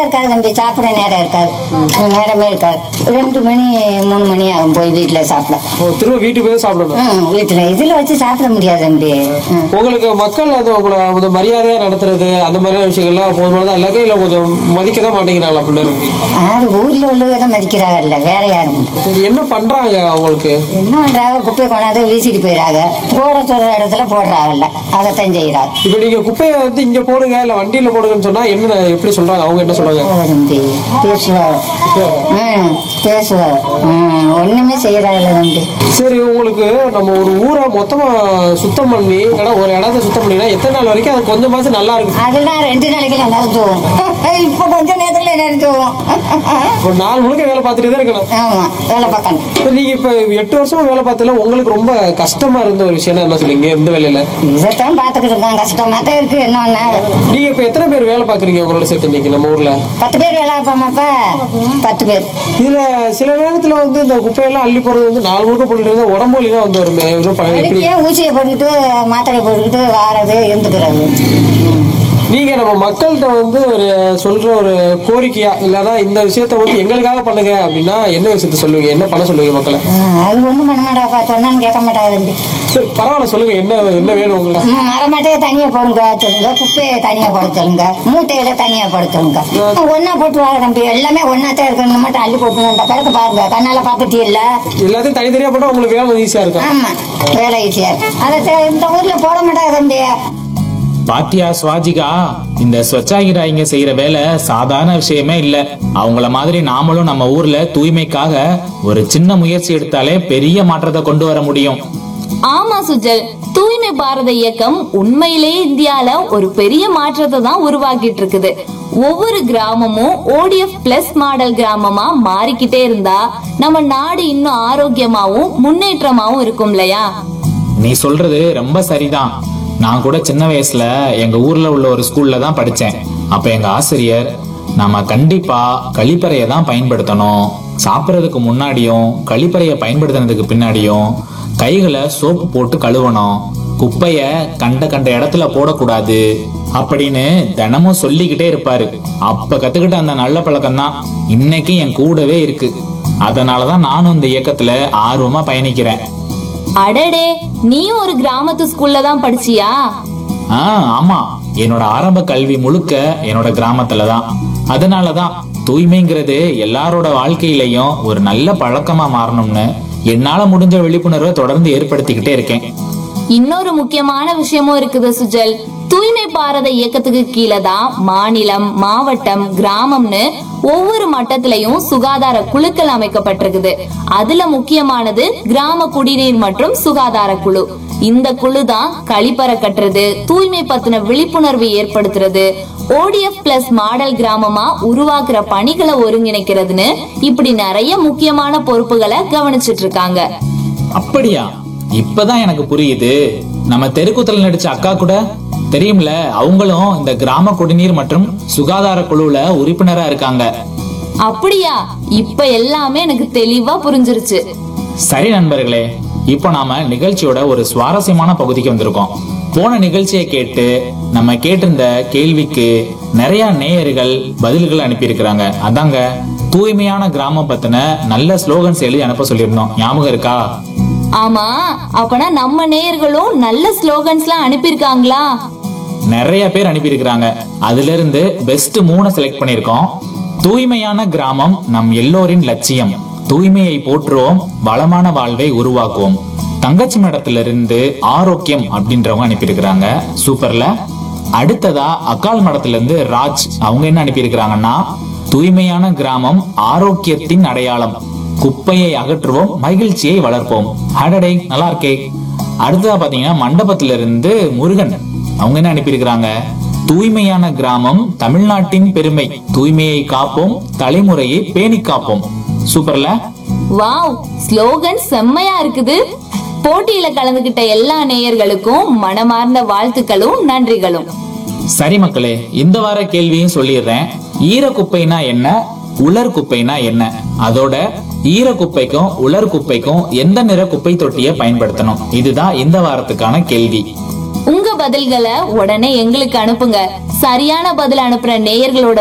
இருக்காது தம்பி சாப்பிட நேரம் இருக்காது நேரமே இருக்காது ரெண்டு மணி மூணு மணி ஆகும் போய் வீட்டுல சாப்பிட ஓ, திரும்ப வீட்டுக்கு போய் சாப்பிடணும் ம், வீட்டுல இதுல வச்சு சாப்பிட முடியாது தம்பி ம். உங்களுக்கு மக்கள் அது உங்களை கொஞ்சம் மரியாதையா நடத்துறது அந்த மாதிரியான விஷயங்கள்லாம் போதுமானதா இல்லைங்க இல்ல கொஞ்சம் மதிக்க தான் மாட்டேங்கிறாங்களா பிள்ளைங்க யாரு ஊர்ல உள்ளவங்க மதிக்கிறாங்கல்ல வேற யாரும் சரி என்ன பண்றாங்க அவங்களுக்கு என்ன பண்றாங்க குப்பையை கொண்டாந்து வீசிட்டு போயிடாங்க போட சொல்ற இடத்துல போடுறாங்கல்ல அதைத்தான் செய்யறாங்க இப்ப நீங்க குப்பையை வந்து இங்க போடுங்க இல்ல வண்டியில போடுங்கன்னு சொன்னா என்ன எப்படி சொல்றாங்க அவங்க என்ன சொல்றாங்க ஓ, தம்பி பேசுவாங்க ம் பேசுவாங்க ம் ஒண்ணுமே செய்யறாங்கல்ல தம்பி சரி உங்களுக்கு நம்ம ஒரு ஊரை மொத்தமா சுத்தம் பண்ணி இல்லைன்னா ஒரு இடத்த சுத்தம் பண்ணினா எத்தனை நாள் வரைக்கும் அது கொஞ்சமாச்சும் நல்லா இருக்கும் அதுதான் ரெண்டு நாளைக்கு நல்லா தூவும் இப்ப கொஞ்ச நேரத்துல நேரம் தூவும் ஒரு நாள் முழுக்க வேலை பார்த்துட்டு தான் இருக்கணும் ஆமா வேலை பார்க்கணும் இப்ப நீங்க இப்ப எட்டு வருஷமா வேலை பார்த்ததுல உங்களுக்கு ரொம்ப கஷ்டமா இருந்த ஒரு விஷயம் என்ன சொல்லுங்க இந்த வேலையில இதைத்தான் பாத்துக்கிட்டு இருக்கான் கஷ்டமா தான் இருக்கு என்ன பண்ண நீங்க இப்ப எத்தனை பேர் வேலை பாக்குறீங்க உங்களோட சேர்த்து இன்னைக்கு நம்ம ஊர்ல பத்து பேர் வேலை பார்ப்போமாப்பா பத்து பேர் இதுல சில நேரத்துல வந்து இந்த குப்பையெல்லாம் அள்ளி போறது வந்து நாலு முழுக்க போட்டுட்டு இருந்தா உடம்பு வலி தான் வந்து வருமே இது ப- எப்படி அதுக்கே ஊசியை போட்டுக்கிட்டு மாத்திரை போட்டுக்கிட்டு வாரது இருந்துக்கிறது நீங்க நம்ம மக்கள்கிட்ட வந்து ஒரு சொல்ற ஒரு கோரிக்கையா இல்லன்னா இந்த விஷயத்த வந்து எங்களுக்காக பண்ணுங்க அப்படின்னா என்ன விஷயத்த சொல்லுவீங்க என்ன பண்ண சொல்லுவீங்க மக்களை ம், அது ஒண்ணும் பண்ண மாட்டாப்பா சொன்னான்னு கேட்க மாட்டாங்க தம்பி சரி பரவாயில்ல சொல்லுங்க என்ன என்ன வேணும் உங்களுக்கு ம், மரமாட்டையை தனியா போடுங்க சொல்லுங்க குப்பையை தனியா போட சொல்லுங்க மூட்டையில தனியா போட சொல்லுங்க ஒன்னா போட்டு வாங்க தம்பி எல்லாமே ஒன்னாத்தான் இருக்கணும் மட்டும் அள்ளி போட்டு இந்த கிடக்கு பாருங்க கண்ணால பாத்துட்டே இல்ல எல்லாத்தையும் தனித்தனியா போட்டா உங்களுக்கு வேலை ஈஸியா இருக்கும் ஆமா வேலை ஈஸியா இருக்கு அதை தே- இந்த ஊர்ல போட மாட்டாங்க தம்பி பாத்தியா சுவாஜிகா இந்த ஸ்வச்சாகிராயிங்க செய்யற வேலை சாதாரண விஷயமே இல்ல அவங்கள மாதிரி நாமளும் நம்ம ஊர்ல தூய்மைக்காக ஒரு சின்ன முயற்சி எடுத்தாலே பெரிய மாற்றத்தை கொண்டு வர முடியும் ஆமா சுஜல் தூய்மை பாரத இயக்கம் உண்மையிலேயே இந்தியால ஒரு பெரிய மாற்றத்தை தான் உருவாக்கிட்டு இருக்குது ஒவ்வொரு கிராமமும் ஓடிஎஃப் பிளஸ் மாடல் கிராமமா மாறிக்கிட்டே இருந்தா நம்ம நாடு இன்னும் ஆரோக்கியமாவும் முன்னேற்றமாவும் இருக்கும் இல்லையா நீ சொல்றது ரொம்ப சரிதான் நான் கூட சின்ன வயசுல எங்க ஊர்ல உள்ள ஒரு ஸ்கூல்ல தான் படிச்சேன் அப்ப எங்க ஆசிரியர் நாம கண்டிப்பா கழிப்பறையை தான் பயன்படுத்தணும் சாப்பிட்றதுக்கு முன்னாடியும் கழிப்பறையை பயன்படுத்தினதுக்கு பின்னாடியும் கைகளை சோப்பு போட்டு கழுவணும் குப்பைய கண்ட கண்ட இடத்துல போடக்கூடாது அப்படின்னு தினமும் சொல்லிக்கிட்டே இருப்பாரு அப்ப கத்துக்கிட்ட அந்த நல்ல பழக்கம் தான் இன்னைக்கு என் கூடவே இருக்கு அதனாலதான் நானும் இந்த இயக்கத்துல ஆர்வமா பயணிக்கிறேன் அடடே நீயும் ஒரு கிராமத்து ஸ்கூல்ல தான் படிச்சியா ஆ ஆமா என்னோட ஆரம்ப கல்வி முழுக்க என்னோட கிராமத்துல தான் அதனாலதான் தூய்மைங்கிறது எல்லாரோட வாழ்க்கையிலயும் ஒரு நல்ல பழக்கமா மாறணும்னு என்னால முடிஞ்ச விழிப்புணர்வை தொடர்ந்து ஏற்படுத்திக்கிட்டே இருக்கேன் இன்னொரு முக்கியமான விஷயமும் இருக்குது சுஜல் தூய்மை பாரத இயக்கத்துக்கு கீழே தான் மாநிலம் மாவட்டம் கிராமம்னு ஒவ்வொரு மட்டத்திலையும் சுகாதார குழுக்கள் அமைக்கப்பட்டிருக்குது அதுல முக்கியமானது கிராம குடிநீர் மற்றும் சுகாதார குழு இந்த குழு தான் கழிப்பறை கட்டுறது தூய்மை பத்தின விழிப்புணர்வு ஏற்படுத்துறது ஓடிஎஃப் பிளஸ் மாடல் கிராமமா உருவாக்குற பணிகளை ஒருங்கிணைக்கிறதுன்னு இப்படி நிறைய முக்கியமான பொறுப்புகளை கவனிச்சிட்டு இருக்காங்க அப்படியா இப்பதான் எனக்கு புரியுது நம்ம தெருக்கூத்தல் நடிச்ச அக்கா கூட தெரியும்ல அவங்களும் இந்த கிராம குடிநீர் மற்றும் சுகாதார குழுவுல உறுப்பினரா இருக்காங்க அப்படியா இப்ப எல்லாமே எனக்கு தெளிவா புரிஞ்சிருச்சு சரி நண்பர்களே இப்போ நாம நிகழ்ச்சியோட ஒரு சுவாரஸ்யமான பகுதிக்கு வந்திருக்கோம் போன நிகழ்ச்சியை கேட்டு நம்ம கேட்டிருந்த கேள்விக்கு நிறைய நேயர்கள் பதில்கள் அனுப்பியிருக்கிறாங்க அதாங்க தூய்மையான கிராமம் பத்தின நல்ல ஸ்லோகன்ஸ் எழுதி அனுப்ப சொல்லியிருந்தோம் ஞாபகம் இருக்கா ஆமா அப்பனா நம்ம நேயர்களும் நல்ல ஸ்லோகன்ஸ்லாம் அனுப்பியிருக்காங்களா நிறைய பேர் அனுப்பியிருக்கிறாங்க அதுல இருந்து பெஸ்ட் மூணு செலக்ட் பண்ணியிருக்கோம் தூய்மையான கிராமம் நம் எல்லோரின் லட்சியம் தூய்மையை போற்றுவோம் வளமான வாழ்வை உருவாக்குவோம் தங்கச்சி மடத்துல இருந்து ஆரோக்கியம் அப்படின்றவங்க அனுப்பியிருக்கிறாங்க சூப்பர்ல அடுத்ததா அக்கால் மடத்துல இருந்து ராஜ் அவங்க என்ன அனுப்பியிருக்கிறாங்கன்னா தூய்மையான கிராமம் ஆரோக்கியத்தின் அடையாளம் குப்பையை அகற்றுவோம் மகிழ்ச்சியை வளர்ப்போம் அடடே நல்லா இருக்கே அடுத்ததா பாத்தீங்கன்னா மண்டபத்துல இருந்து முருகன் அவங்க என்ன அனுப்பியிருக்கிறாங்க தூய்மையான கிராமம் தமிழ்நாட்டின் பெருமை தூய்மையை காப்போம் தலைமுறையை பேணி காப்போம் சூப்பர்ல வாவ் ஸ்லோகன் செம்மையா இருக்குது போட்டியில கலந்துகிட்ட எல்லா நேயர்களுக்கும் மனமார்ந்த வாழ்த்துக்களும் நன்றிகளும் சரி மக்களே இந்த வார கேள்வியும் சொல்லிடுறேன் ஈர குப்பைனா என்ன உலர் குப்பைனா என்ன அதோட ஈர குப்பைக்கும் உலர் குப்பைக்கும் எந்த நிற குப்பை தொட்டியை பயன்படுத்தணும் இதுதான் இந்த வாரத்துக்கான கேள்வி உங்க பதில்களை உடனே எங்களுக்கு அனுப்புங்க சரியான பதில் அனுப்புற நேயர்களோட